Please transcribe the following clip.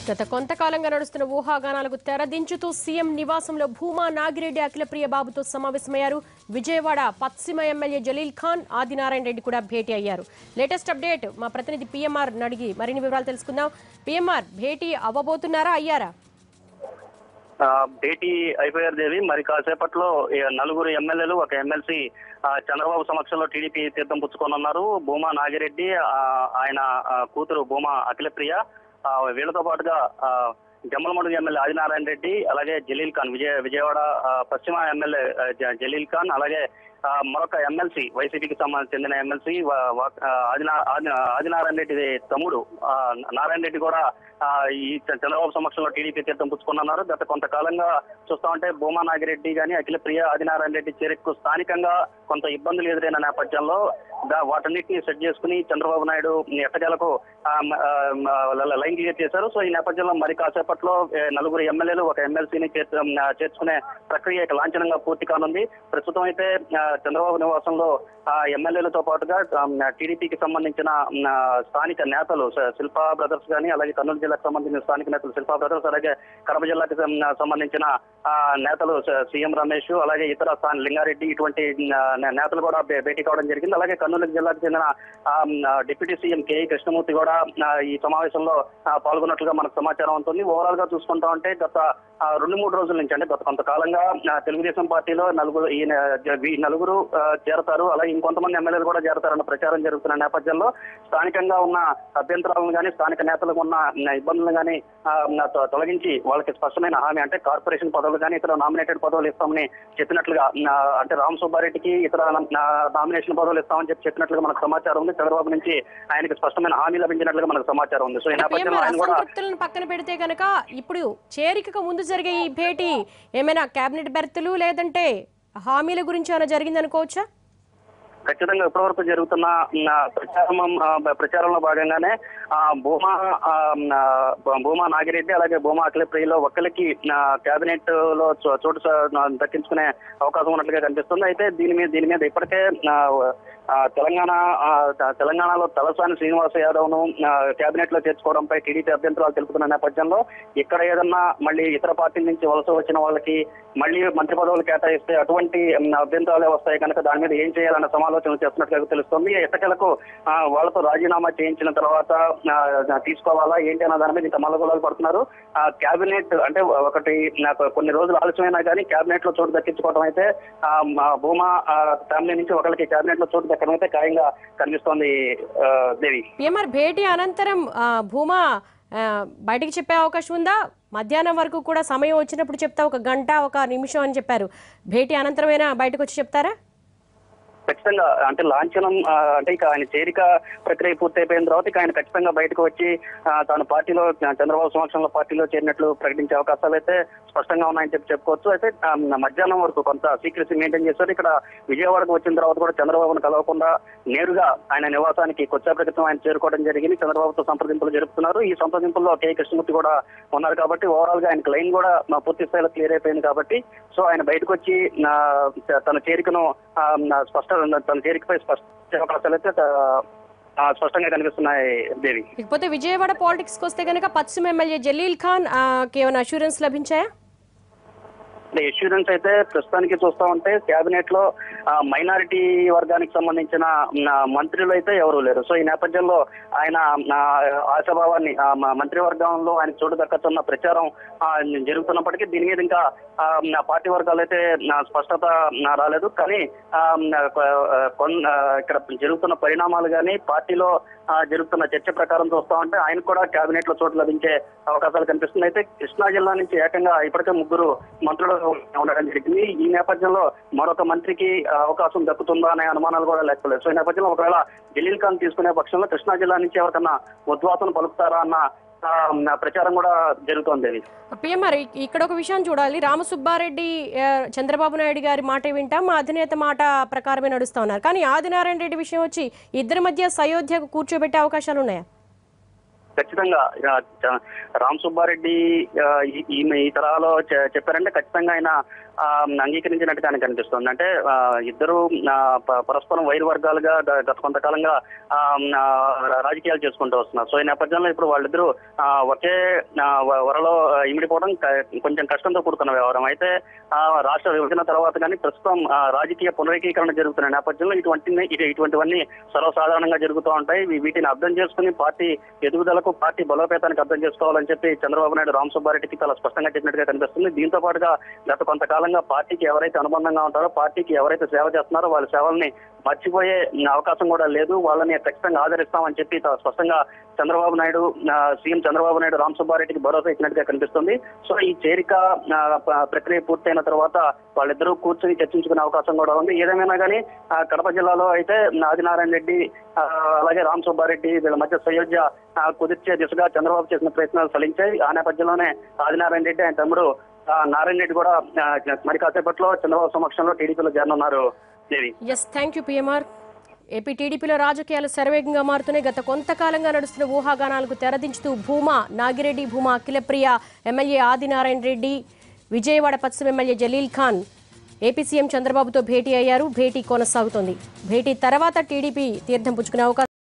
గత కొంతకాలంగా నడుస్తున్న ఊహాగానాలకు తెరదించుతూ సీఎం నివాసంలో భూమా నాగిరెడ్డి అఖిలప్రియ బాబుతో సమావేశమయ్యారు విజయవాడ పశ్చిమ ఎమ్మెల్యే జలీల్ ఖాన్ ఆదినారాయణ రెడ్డి కూడా భేటీ అయ్యారు లేటెస్ట్ అప్డేట్ మా ప్రతినిధి పిఎంఆర్ అడిగి మరిన్ని వివరాలు తెలుసుకుందాం పిఎంఆర్ భేటీ అవ్వబోతున్నారా అయ్యారా ఆ, భేటీ అయిపోయారు దేవి మరి కాసేపట్లో ఈ నలుగురు ఎమ్మెల్యేలు ఒక ఎమ్మెల్సీ ఆ, చంద్రబాబు సమక్షంలో టీడీపీ తీర్థం పుచ్చుకోనున్నారు భూమా నాగిరెడ్డి ఆ, ఆయన ఆ, కూతురు భూమా అఖిలప్రియ ఆ, వీళ్ళతో పాటుగా ఆ, జమ్మలమడుగు ఎమ్మెల్యే ఆదినారాయణ రెడ్డి అలాగే జలీల్ ఖాన్ విజయ విజయవాడ ఆ, పశ్చిమ ఎమ్మెల్యే ఆ, జ- జలీల్ ఖాన్ అలాగే ఆ, మరొక ఎమ్మెల్సీ వైసీపీకి సంబంధించి చెందిన ఎమ్మెల్సీ ఆదినా ఆది- ఆదినారాయణ రెడ్డి తమ్ముడు ఆ, నారాయణ రెడ్డి కూడా ఆ, ఈ చ- చంద్రబాబు సమక్షంలో టీడీపీ తీర్థం పుచ్చుకున్నారు గత కొంతకాలంగా చూస్తా ఉంటే భూమా నాగిరెడ్డి గాని అఖిల ప్రియ ఆదినారాయణ రెడ్డి చేరికకు స్థానికంగా కొంత ఇబ్బందులు ఎదురైన నేపథ్యంలో దా- వాటన్నిటిని సెట్ చేసుకుని చంద్రబాబు నాయుడు ఎట్టకేలకు ఆ, మ- ఆ, మ- ల- లైన్ క్లియర్ చేశారు సో ఈ నేపథ్యంలో మరి కాసేపట్లో ఏ, నలుగురు ఎమ్మెల్యేలు ఒక ఎమ్మెల్సీని చేర్చుకునే ప్రక్రియ ఇక లాంఛనంగా పూర్తి కానుంది ప్రస్తుతం అయితే ఆ, చంద్రబాబు నివాసంలో ఆ ఎమ్మెల్యేలతో పాటుగా టీడీపీకి సంబంధించిన ఆ, స్థానిక నేతలు శ- శిల్పా బ్రదర్స్ కానీ అలాగే కర్నూలు జిల్లాకు సంబంధించిన స్థానిక నేతలు శిల్పా బ్రదర్స్ అలాగే కడప జిల్లాకు సం- సంబంధించిన ఆ, నేతలు స- సీఎం రమేష్ అలాగే ఇతర స్థాన లింగారెడ్డి ఇటువంటి ఆ, నే- నేతలు కూడా భే- భేటీ కావడం జరిగింది అలాగే కర్నూలు జిల్లాకు చెందిన ఆ, ఆ, డిప్యూటీ సీఎం కేఈ కృష్ణమూర్తి కూడా ఆ, ఈ సమావేశంలో ఆ, పాల్గొన్నట్లుగా మనకు సమాచారం ఉంటుంది ఓవరాల్ గా చూసుకుంటా ఉంటే గత ఆ, రెండు మూడు రోజుల నుంచి అంటే గత కొంతకాలంగా ఆ, తెలుగుదేశం పార్టీలో నలుగురు ఈ న- జ- ఈ నలుగురు ఆ, చేరతారు అలాగే ఇంకొంతమంది ఎమ్మెల్యేలు కూడా చేరతారన్న ప్రచారం జరుగుతున్న నేపథ్యంలో స్థానికంగా ఉన్న అభ్యంతరాలను కానీ స్థానిక నేతలకు ఉన్న న- ఇబ్బందులను కానీ తొలగించి వాళ్ళకి స్పష్టమైన హామీ అంటే కార్పొరేషన్ పదవులు కానీ ఇతర నామినేటెడ్ పదవులు ఇస్తామని చెప్పినట్లుగా ఆ, అంటే రామ్ సుబ్బారెడ్డికి ఇతర నా- నామినేషన్ పదవులు ఇస్తామని చెప్పి చెప్పినట్లుగా మనకు సమాచారం ఉంది చంద్రబాబు నుంచి ఆయనకి స్పష్టమైన హామీ లభించినట్లుగా మనకు సమాచారం ఉంది సో ఈ నేపథ్యంలో పిఎంఆర్ ఆయన కూడా అసంతృప్తులను పక్కన పెడితే కనుక ఇప్పుడు చేరికకు ముందు జరిగే ఈ భేటీ ఏమైనా కేబినెట్ బెర్తులు లేదంటే హామీల గురించి ఏమైనా జరిగిందనుకోవచ్చా ఖచ్చితంగా ఇప్పటివరకు జరుగుతున్న ఆ, ప్రచారం ఆ, ప్రచారంలో భాగంగానే ఆ, భూమా ఆ, ఆ, భూమా నాగిరెడ్డి అలాగే భూమా అఖిలప్రియలో ఒక్కరికి కేబినెట్ లో చో- చోటు స- దక్కించుకునే అవకాశం ఉన్నట్లుగా కనిపిస్తుంది అయితే దీని మీద దీని మీద ఇప్పటికే ఆ, ఆ, తెలంగాణ ఆ, త- తెలంగాణలో తలసాని శ్రీనివాస యాదవ్ ను కేబినెట్ లో చేర్చుకోవడంపై టీడీపీ అభ్యంతరాలు తెలుపుతున్న నేపథ్యంలో ఇక్కడ ఏదన్నా మళ్ళీ ఇతర పార్టీల నుంచి వలస వచ్చిన వాళ్ళకి మళ్ళీ మంత్రి పదవులు కేటాయిస్తే అటువంటి ఉమ్, అభ్యంతరాలే వస్తాయి కనుక దాని మీద ఏం చేయాలన్న సమాలోచన చేస్తున్నట్లుగా తెలుస్తుంది ఎట్టకేలకు ఆ, వాళ్ళతో రాజీనామా చేయించిన తర్వాత ఆ, తీసుకోవాలా ఏంటి అన్న దాని మీద ఇంకా మల్లగొలాలు పడుతున్నారు ఆ కేబినెట్ అంటే ఒకటి నాకు కొన్ని రోజులు ఆలస్యమైనా కానీ కేబినెట్ లో చోటు దక్కించుకోవడం అయితే ఆ, మా భూమా ఆ, ఫ్యామిలీ నుంచి ఒకరికి కేబినెట్ లో చోటు దక్కడం అయితే ఖాయంగా కనిపిస్తోంది ఆ, దేవి పిఎంఆర్ భేటీ అనంతరం ఆ, భూమా ఆ, బయటికి చెప్పే అవకాశం ఉందా మధ్యాహ్నం వరకు కూడా సమయం వచ్చినప్పుడు చెప్తా ఒక గంట ఒక నిమిషం అని చెప్పారు భేటీ అనంతరమైనా బయటకు వచ్చి చెప్తారా ఖచ్చితంగా అంటే లాంఛనం ఆ, అంటే ఇక ఆయన చేరిక ప్రక్రియ పూర్తయిపోయిన తర్వాత ఇక ఆయన ఖచ్చితంగా బయటకు వచ్చి ఆ, తాను పార్టీలో చంద్రబాబు సమక్షంలో పార్టీలో చేరినట్లు ప్రకటించే అవకాశాలు అయితే స్పష్టంగా ఉన్నాయని చెప్పి చెప్పుకోవచ్చు అయితే ఆ, మధ్యాహ్నం వరకు కొంత సీక్రెసీ మెయింటైన్ చేశారు ఇక్కడ విజయవాడకు వచ్చిన తర్వాత కూడా చంద్రబాబును కలవకుండా నేరుగా ఆయన నివాసానికి కొచ్చేపటికి ఆయన చేరుకోవడం జరిగింది చంద్రబాబుతో సంప్రదింపులు జరుపుతున్నారు ఈ సంప్రదింపుల్లో కే కృష్ణమూర్తి కూడా ఉన్నారు కాబట్టి ఓవరాల్ గా ఆయనకు లైన్ కూడా మా పూర్తి స్థాయిలో క్లియర్ అయిపోయింది కాబట్టి సో ఆయన బయటకు వచ్చి ఆ, తన చేరికను ఆ, స్పష్ట తన చేరికపై స్పష్ట అవకాశాలు అయితే ఆ, స్పష్టంగా కనిపిస్తున్నాయి దేవి ఇకపోతే విజయవాడ పాలిటిక్స్కి వస్తే కనుక పశ్చిమ ఎమ్మెల్యే జలీల్ ఖాన్ ఆ, కి ఏమైనా అష్యూరెన్స్ లభించాయా అంటే ఇష్యూరెన్స్ అయితే ప్రస్తుతానికి చూస్తా ఉంటే కేబినెట్ లో మైనారిటీ వర్గానికి సంబంధించిన ఆ, మంత్రులు అయితే ఎవరూ లేరు సో ఈ నేపథ్యంలో ఆయన ఆ, ఆశాభావాన్ని ఆ, మ- మంత్రివర్గంలో ఆయన చోటు దక్కతున్న ప్రచారం ఆ, జరుగుతున్నప్పటికీ దీని మీద ఇంకా ఆ, ఆ, పార్టీ వర్గాలు అయితే ఆ, స్పష్టత ఆ, రాలేదు కానీ ఆ, కొ- కొన్- ఆ, ఇక్కడ జరుగుతున్న పరిణామాలు కానీ పార్టీలో ఆ, జరుగుతున్న చర్చ ప్రకారం చూస్తా ఉంటే ఆయనకు కూడా కేబినెట్ లో చోటు లభించే అవకాశాలు కనిపిస్తుంది అయితే కృష్ణా జిల్లా నుంచి ఏకంగా ఇప్పటికే ముగ్గురు మంత్రులు ఉండడం జరిగింది ఈ నేపథ్యంలో మరొక మంత్రికి ఆ, అవకాశం దక్కుతుందా అనే అనుమానాలు కూడా లేకపోలేదు సో ఈ నేపథ్యంలో ఒకవేళ జలీల్ ఖాన్ తీసుకునే పక్షంలో కృష్ణా జిల్లా నుంచి ఎవరికన్నా ఉద్వాసన పలుకుతారా అన్న ఆ, ప్రచారం కూడా జరుగుతోంది అది పిఎంఆర్ ఇ- ఇక్కడ ఒక విషయం చూడాలి రామసుబ్బారెడ్డి ఆ, చంద్రబాబు నాయుడు గారి మాట వింటాం మా అధినేత మాట ప్రకారమే నడుస్తా ఉన్నారు కానీ ఆదినారాయణ రెడ్డి విషయం వచ్చి ఇద్దరి మధ్య సయోధ్యకు కూర్చోబెట్టే అవకాశాలు ఉన్నాయా ఖచ్చితంగా ఇక చ- రామ్ సుబ్బారెడ్డి ఆ, ఈ- ఈమె ఈ తరహాలో చె- చెప్పారంటే ఖచ్చితంగా ఆయన ఆ, అంగీకరించినట్టుగానే కనిపిస్తుంది అంటే ఆ, ఇద్దరు ఆ, ప- పరస్పరం వైరు వర్గాలుగా గ- గత కొంతకాలంగా ఆ, ఆ, రాజకీయాలు చేసుకుంటూ వస్తున్నారు సో ఈ నేపథ్యంలో ఇప్పుడు వాళ్ళిద్దరూ ఆ, ఒకే ఆ, వ- వరలో ఆ, ఇమిడిపోవడం క- కొంచెం కష్టంతో కూడుకున్న వ్యవహారం అయితే ఆ, రాష్ట్ర విభజన తర్వాత కానీ ప్రస్తుతం ఆ, రాజకీయ పునరేకీకరణ జరుగుతున్న నేపథ్యంలో ఇటువంటి ఇటు- ఇటువంటివన్నీ సర్వసాధారణంగా జరుగుతూ ఉంటాయి వీ- వీటిని అర్థం చేసుకుని పార్టీ ఎదుగుదలకు పార్టీ బలోపేతానికి అర్థం చేసుకోవాలని చెప్పి చంద్రబాబు నాయుడు రామ్ సుబ్బారెడ్డికి చాలా స్పష్టంగా చెప్పినట్టుగా కనిపిస్తుంది దీంతో పాటుగా గత కొంతకాలంగా పార్టీకి ఎవరైతే అనుబంధంగా ఉంటారో పార్టీకి ఎవరైతే సేవ చేస్తున్నారో వాళ్ళ సేవల్ని మర్చిపోయే అవకాశం కూడా లేదు వాళ్ళని ఖచ్చితంగా ఆదరిస్తామని చెప్పి చాలా స్పష్టంగా చంద్రబాబు నాయుడు ఆ, సీఎం చంద్రబాబు నాయుడు రామ్ సుబ్బారెడ్డికి భరోసా ఇచ్చినట్టుగా కనిపిస్తుంది సో ఈ చేరిక ఆ, ప- ప్రక్రియ పూర్తయిన తర్వాత వాళ్ళిద్దరూ కూర్చొని చర్చించుకునే అవకాశం కూడా ఉంది ఏదేమైనా కానీ ఆ, కడప జిల్లాలో అయితే ఆదినారాయణ రెడ్డి ఆ, అలాగే రామ్ సుబ్బారెడ్డి వీళ్ళ మధ్య సయోధ్య ఆ, కుదిర్చే దిశగా చంద్రబాబు చేసిన ప్రయత్నాలు ఫలించాయి ఆ నేపథ్యంలోనే ఆదినారాయణ రెడ్డి ఆయన తమ్ముడు ఆ, నారాయణ రెడ్డి కూడా ఆ, మరి కాసేపట్లో చంద్రబాబు సమక్షంలో టీడీపీలో చేరనున్నారు Devi S thank you PMR AP టీడీపీలో రాజకీయాలు శరవేగంగా మారుతున్నాయి గత కొంతకాలంగా నడుస్తున్న ఊహాగానాలకు తెరదించుతూ భూమా నాగిరెడ్డి భూమా అఖిలప్రియ ఎమ్మెల్యే ఆదినారాయణ రెడ్డి విజయవాడ పశ్చిమ MLA Jaleel Khan AP CM చంద్రబాబుతో భేటీ అయ్యారు భేటీ కొనసాగుతోంది భేటీ తర్వాత టీడీపీ తీర్థం పుచ్చుకునే అవకాశం